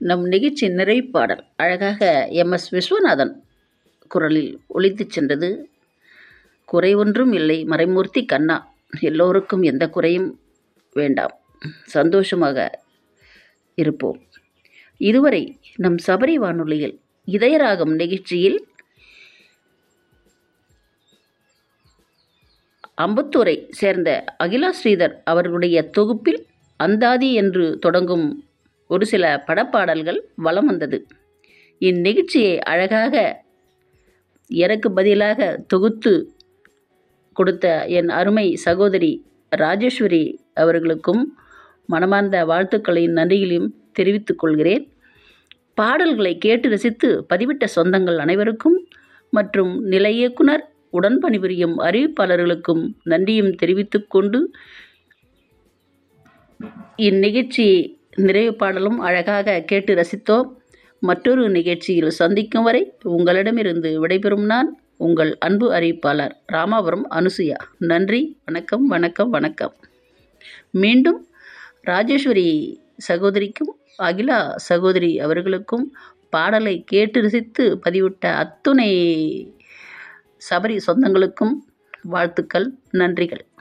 நம் நிகழ்ச்சி நிறைப்பாடல் அழகாக எம் எஸ் விஸ்வநாதன் குரலில் ஒலித்துச் சென்றது குறை ஒன்றும் இல்லை மறைமூர்த்தி கண்ணா எல்லோருக்கும் எந்த குறையும் வேண்டாம் சந்தோஷமாக இருப்போம் இதுவரை நம் சபரி வானொலியில் இதயராகம் நிகழ்ச்சியில் அம்பத்தூரை சேர்ந்த அகிலா ஸ்ரீதர் அவர்களுடைய தொகுப்பில் அந்தாதி என்று தொடங்கும் ஒரு சில படப்பாடல்கள் வலம் வந்தது இந்நிகழ்ச்சியை அழகாக எனக்கு பதிலாக தொகுத்து கொடுத்த என் அருமை சகோதரி ராஜேஸ்வரி அவர்களுக்கும் மனமார்ந்த வாழ்த்துக்களையும் நன்றிகளையும் தெரிவித்துக் கொள்கிறேன் பாடல்களை கேட்டு ரசித்து பதிவிட்ட சொந்தங்கள் அனைவருக்கும் மற்றும் நிலை இயக்குனர் உடன் பணிபுரியும் அறிவிப்பாளர்களுக்கும் நன்றியும் தெரிவித்துக் கொண்டு இந்நிகழ்ச்சி நிறைவு பாடலும் அழகாக கேட்டு ரசித்தோம் மற்றொரு நிகழ்ச்சியில் சந்திக்கும் வரை உங்களிடமிருந்து விடைபெறும் நான் உங்கள் அன்பு அறிவிப்பாளர் ராமாபுரம் அனுசுயா நன்றி வணக்கம் வணக்கம் வணக்கம் மீண்டும் ராஜேஸ்வரி சகோதரிக்கும் அகிலா சகோதரி அவர்களுக்கும் பாடலை கேட்டு ரசித்து பதிவிட்ட அத்துணை சபரி சொந்தங்களுக்கும் வாழ்த்துக்கள் நன்றிகள்